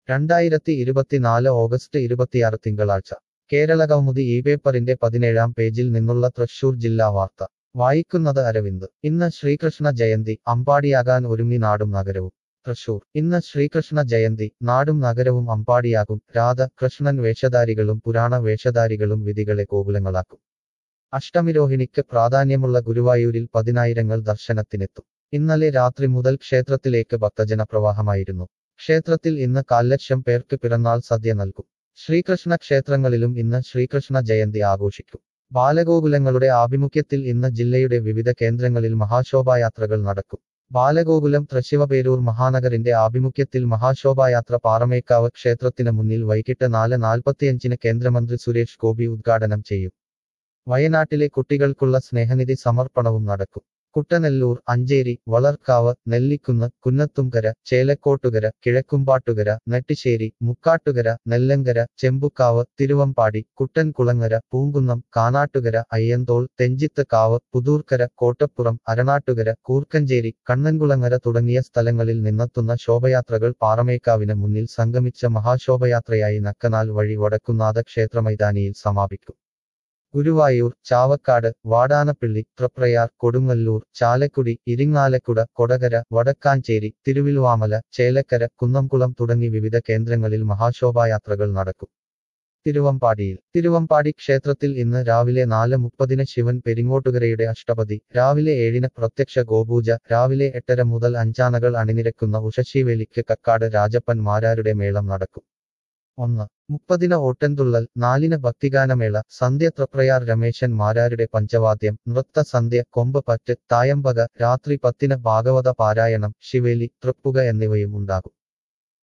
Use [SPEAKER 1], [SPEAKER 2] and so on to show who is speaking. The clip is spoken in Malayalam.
[SPEAKER 1] രണ്ടായിരത്തി ഇരുപത്തിനാല് ഓഗസ്റ്റ് ഇരുപത്തിയാറ് തിങ്കളാഴ്ച കേരള കൗമുദി ഈ പേപ്പറിന്റെ പതിനേഴാം പേജിൽ നിന്നുള്ള തൃശൂർ ജില്ലാ വാർത്ത വായിക്കുന്നത് അരവിന്ദ് ഇന്ന് ശ്രീകൃഷ്ണ ജയന്തി അമ്പാടിയാകാൻ ഒരുങ്ങി നാടും നഗരവും തൃശൂർ ഇന്ന് ശ്രീകൃഷ്ണ ജയന്തി നാടും നഗരവും അമ്പാടിയാകും രാധ കൃഷ്ണൻ വേഷധാരികളും പുരാണ വേഷധാരികളും വിധികളെ ഗോകുലങ്ങളാക്കും അഷ്ടമിരോഹിണിക്ക് പ്രാധാന്യമുള്ള ഗുരുവായൂരിൽ പതിനായിരങ്ങൾ ദർശനത്തിനെത്തും ഇന്നലെ രാത്രി മുതൽ ക്ഷേത്രത്തിലേക്ക് ഭക്തജന പ്രവാഹമായിരുന്നു ക്ഷേത്രത്തിൽ ഇന്ന് കാൽലക്ഷം പേർക്ക് പിറന്നാൾ സദ്യ നൽകും ശ്രീകൃഷ്ണ ക്ഷേത്രങ്ങളിലും ഇന്ന് ശ്രീകൃഷ്ണ ജയന്തി ആഘോഷിക്കും ബാലഗോകുലങ്ങളുടെ ആഭിമുഖ്യത്തിൽ ഇന്ന് ജില്ലയുടെ വിവിധ കേന്ദ്രങ്ങളിൽ മഹാശോഭായാത്രകൾ നടക്കും ബാലഗോകുലം തൃശിവപേരൂർ മഹാനഗറിന്റെ ആഭിമുഖ്യത്തിൽ മഹാശോഭായാത്ര പാറമേക്കാവ് ക്ഷേത്രത്തിന് മുന്നിൽ വൈകിട്ട് നാല് നാൽപ്പത്തിയഞ്ചിന് കേന്ദ്രമന്ത്രി സുരേഷ് ഗോപി ഉദ്ഘാടനം ചെയ്യും വയനാട്ടിലെ കുട്ടികൾക്കുള്ള സ്നേഹനിധി സമർപ്പണവും നടക്കും കുട്ടനെല്ലൂർ അഞ്ചേരി വളർക്കാവ് നെല്ലിക്കുന്ന് കുന്നത്തുംകര ചേലക്കോട്ടുകര കിഴക്കുംപാട്ടുകര നെട്ടിശ്ശേരി മുക്കാട്ടുകര നെല്ലങ്കര ചെമ്പുക്കാവ് തിരുവമ്പാടി കുട്ടൻകുളങ്ങര പൂങ്കുന്നം കാനാട്ടുകര അയ്യന്തോൾ തെഞ്ചിത്ത് കാവ് പുതൂർക്കര കോട്ടപ്പുറം അരണാട്ടുകര കൂർക്കഞ്ചേരി കണ്ണൻകുളങ്ങര തുടങ്ങിയ സ്ഥലങ്ങളിൽ നിന്നെത്തുന്ന ശോഭയാത്രകൾ പാറമേക്കാവിന് മുന്നിൽ സംഗമിച്ച മഹാശോഭയാത്രയായി നക്കനാൽ വഴി വടക്കുന്നാഥ ക്ഷേത്രമൈതാനിയിൽ സമാപിക്കും ഗുരുവായൂർ ചാവക്കാട് വാടാനപ്പള്ളി തൃപ്രയാർ കൊടുങ്ങല്ലൂർ ചാലക്കുടി ഇരിങ്ങാലക്കുട കൊടകര വടക്കാഞ്ചേരി തിരുവിൽവാമല ചേലക്കര കുന്നംകുളം തുടങ്ങി വിവിധ കേന്ദ്രങ്ങളിൽ മഹാശോഭായാത്രകൾ നടക്കും തിരുവമ്പാടിയിൽ തിരുവമ്പാടി ക്ഷേത്രത്തിൽ ഇന്ന് രാവിലെ നാല് മുപ്പതിന് ശിവൻ പെരിങ്ങോട്ടുകരയുടെ അഷ്ടപതി രാവിലെ ഏഴിന് പ്രത്യക്ഷ ഗോപൂജ രാവിലെ എട്ടര മുതൽ അഞ്ചാനകൾ അണിനിരക്കുന്ന ഉഷശിവേലിക്ക് കക്കാട് രാജപ്പൻ മാരാരുടെ മേളം നടക്കും ഒന്ന് മുപ്പതിന് ഓട്ടൻതുള്ളൽ നാലിന് ഭക്തിഗാനമേള സന്ധ്യ തൃപ്രയാർ രമേശൻ മാരാരുടെ പഞ്ചവാദ്യം നൃത്ത സന്ധ്യ കൊമ്പ് പറ്റ് തായമ്പക രാത്രി പത്തിന് ഭാഗവത പാരായണം ശിവേലി തൃപ്പുക എന്നിവയും ഉണ്ടാകും